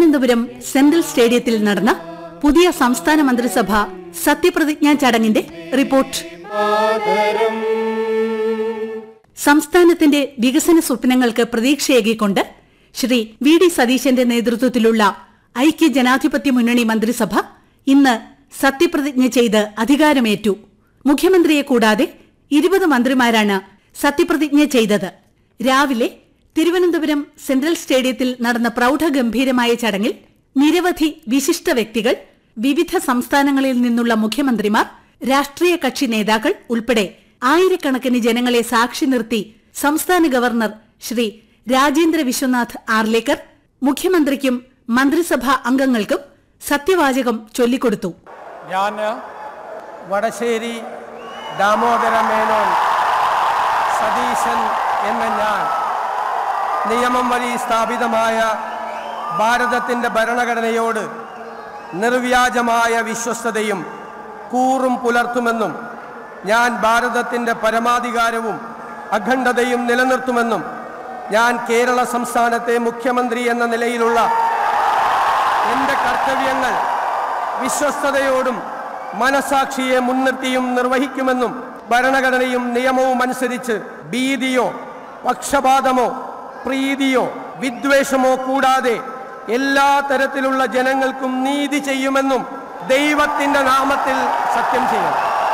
Thiruvananthapuram central സ്റ്റേഡിയത്തിൽ നടന്ന പുതിയ സംസ്ഥാന മന്ത്രിസഭ സത്യപ്രതിജ്ഞാ ചടങ്ങിന്റെ റിപ്പോർട്ട് സംസ്ഥാനത്തിന്റെ വികസന സ്വപ്നങ്ങൾക്ക് പ്രതീക്ഷയേകിക്കൊണ്ട് ശ്രീ വി ഡി സതീശന്റെ നേതൃത്വത്തിലുള്ള ഐക്യ ജനാധിപത്യ മുന്നണി മന്ത്രിസഭ ഇന്ന് സത്യപ്രതിജ്ഞ ചെയ്ത് അധികാരമേറ്റു മുഖ്യമന്ത്രിയെ കൂടാതെ ഇരുപത് മന്ത്രിമാരാണ് സത്യപ്രതിജ്ഞ ചെയ്തത് രാവിലെ തിരുവനന്തപുരം സെൻട്രൽ സ്റ്റേഡിയത്തിൽ നടന്ന പ്രൌഢഗംഭീരമായ ചടങ്ങിൽ നിരവധി വിശിഷ്ട വ്യക്തികൾ വിവിധ സംസ്ഥാനങ്ങളിൽ നിന്നുള്ള മുഖ്യമന്ത്രിമാർ രാഷ്ട്രീയ കക്ഷി നേതാക്കൾ ഉൾപ്പെടെ ആയിരക്കണക്കിന് ജനങ്ങളെ സാക്ഷി നിർത്തി സംസ്ഥാന ഗവർണർ ശ്രീ രാജേന്ദ്ര വിശ്വനാഥ് ആർലേക്കർ മുഖ്യമന്ത്രിക്കും മന്ത്രിസഭാ അംഗങ്ങൾക്കും സത്യവാചകം ചൊല്ലിക്കൊടുത്തു ഞാൻ വടശ്ശേരി ദാമോദര മേനോൻ സതീശൻ എന്ന ഞാൻ നിയമം വഴി സ്ഥാപിതമായ ഭാരതത്തിൻ്റെ ഭരണഘടനയോട് നിർവ്യാജമായ വിശ്വസ്തതയും കൂറും പുലർത്തുമെന്നും ഞാൻ ഭാരതത്തിൻ്റെ പരമാധികാരവും അഖണ്ഡതയും നിലനിർത്തുമെന്നും ഞാൻ കേരള സംസ്ഥാനത്തെ മുഖ്യമന്ത്രി എന്ന നിലയിലുള്ള എൻ്റെ കർത്തവ്യങ്ങൾ വിശ്വസ്തയോടും മനസാക്ഷിയെ മുൻനിർത്തിയും നിർവഹിക്കുമെന്നും ഭരണഘടനയും നിയമവും അനുസരിച്ച് ഭീതിയോ പക്ഷപാതമോ പ്രീതിയോ വിദ്വേഷമോ കൂടാതെ എല്ലാ തരത്തിലുള്ള ജനങ്ങൾക്കും നീതി ചെയ്യുമെന്നും ദൈവത്തിന്റെ നാമത്തിൽ സത്യം ചെയ്യും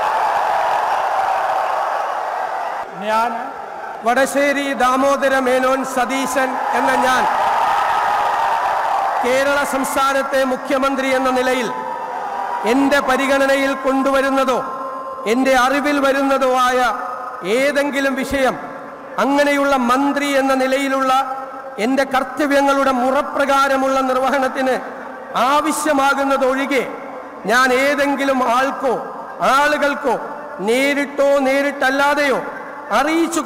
ഞാൻ വടശ്ശേരി ദാമോദര മേനോൻ സതീശൻ എന്ന ഞാൻ കേരള സംസ്ഥാനത്തെ മുഖ്യമന്ത്രി എന്ന നിലയിൽ എൻ്റെ പരിഗണനയിൽ കൊണ്ടുവരുന്നതോ എൻ്റെ അറിവിൽ വരുന്നതോ ആയ ഏതെങ്കിലും വിഷയം അങ്ങനെയുള്ള മന്ത്രി എന്ന നിലയിലുള്ള എൻ്റെ കർത്തവ്യങ്ങളുടെ മുറപ്രകാരമുള്ള നിർവഹണത്തിന് ആവശ്യമാകുന്നതൊഴികെ ഞാൻ ഏതെങ്കിലും ആൾക്കോ ആളുകൾക്കോ നേരിട്ടോ നേരിട്ടല്ലാതെയോ അറിയിച്ചു